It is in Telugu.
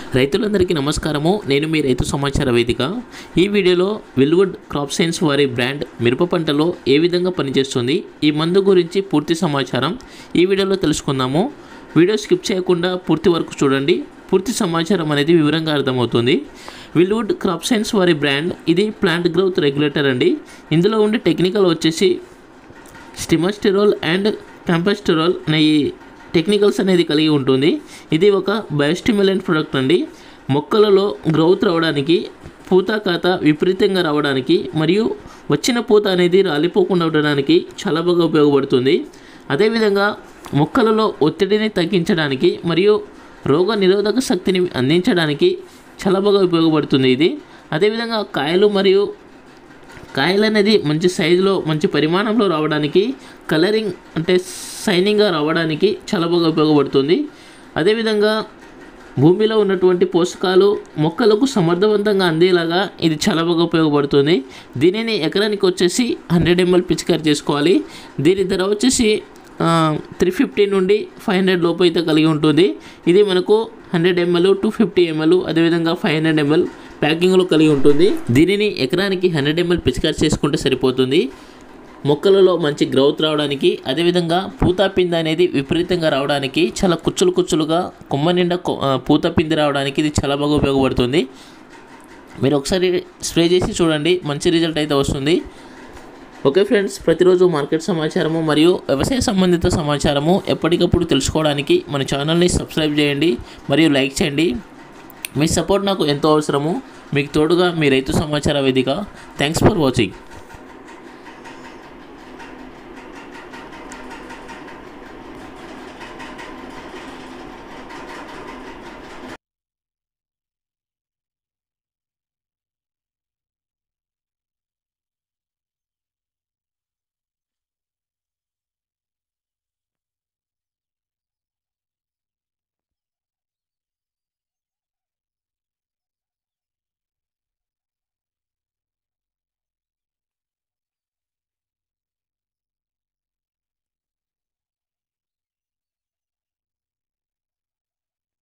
రైతులందరికీ నమస్కారము నేను మీ రైతు సమాచార వేదిక ఈ వీడియోలో విల్వుడ్ క్రాప్ సైన్స్ వారి బ్రాండ్ మిరప పంటలో ఏ విధంగా పనిచేస్తుంది ఈ మందు గురించి పూర్తి సమాచారం ఈ వీడియోలో తెలుసుకుందాము వీడియో స్కిప్ చేయకుండా పూర్తి వరకు చూడండి పూర్తి సమాచారం అనేది వివరంగా అర్థమవుతుంది విల్వుడ్ క్రాప్ సైన్స్ వారి బ్రాండ్ ఇది ప్లాంట్ గ్రోత్ రెగ్యులేటర్ అండి ఇందులో ఉండే టెక్నికల్ వచ్చేసి స్టిమస్టిరోల్ అండ్ కంపస్టిరోల్ అనే ఈ టెక్నికల్స్ అనేది కలిగి ఉంటుంది ఇది ఒక బయోస్టిమ్యులెంట్ ప్రొడక్ట్ అండి మొక్కలలో గ్రోత్ రావడానికి పూత కాత విపరీతంగా రావడానికి మరియు వచ్చిన పూత అనేది రాలిపోకుండా ఉండడానికి చాలా బాగా ఉపయోగపడుతుంది అదేవిధంగా మొక్కలలో ఒత్తిడిని తగ్గించడానికి మరియు రోగ నిరోధక శక్తిని అందించడానికి చాలా బాగా ఉపయోగపడుతుంది ఇది అదేవిధంగా కాయలు మరియు కాయలు అనేది మంచి సైజులో మంచి పరిమాణంలో రావడానికి కలరింగ్ అంటే షైనింగ్గా రావడానికి చాలా బాగా ఉపయోగపడుతుంది అదేవిధంగా భూమిలో ఉన్నటువంటి పోషకాలు మొక్కలకు సమర్థవంతంగా అందేలాగా ఇది చాలా బాగా ఉపయోగపడుతుంది దీనిని ఎకరానికి వచ్చేసి హండ్రెడ్ ఎంఎల్ పిచికారి చేసుకోవాలి దీని ధర వచ్చేసి త్రీ ఫిఫ్టీ నుండి ఫైవ్ హండ్రెడ్ లోపు అయితే కలిగి ఉంటుంది ఇది మనకు hundred ML two fifty ML అదేవిధంగా ఫైవ్ హండ్రెడ్ ఎంఎల్ ప్యాకింగ్లో కలిగి ఉంటుంది దీనిని ఎకరానికి హండ్రెడ్ ఎంఎల్ పిచికారి చేసుకుంటే సరిపోతుంది మొక్కలలో మంచి గ్రోత్ రావడానికి అదేవిధంగా పూత పిండి అనేది విపరీతంగా రావడానికి చాలా కుచ్చులు కుచ్చులుగా కొమ్మ నిండా కొ- ఆ, పూత పిండి రావడానికి ఇది చాలా బాగా ఉపయోగపడుతుంది మీరు ఒకసారి స్ప్రే చేసి చూడండి మంచి రిజల్ట్ అయితే వస్తుంది ఓకే ఫ్రెండ్స్ ప్రతిరోజు మార్కెట్ సమాచారము మరియు వ్యవసాయ సంబంధిత సమాచారము ఎప్పటికప్పుడు తెలుసుకోవడానికి మన ఛానల్ని సబ్స్క్రైబ్ చేయండి మరియు లైక్ చేయండి మీ సపోర్ట్ నాకు ఎంతో అవసరము మీకు తోడుగా మీ రైతు సమాచార వేదిక థ్యాంక్స్ ఫర్ వాచింగ్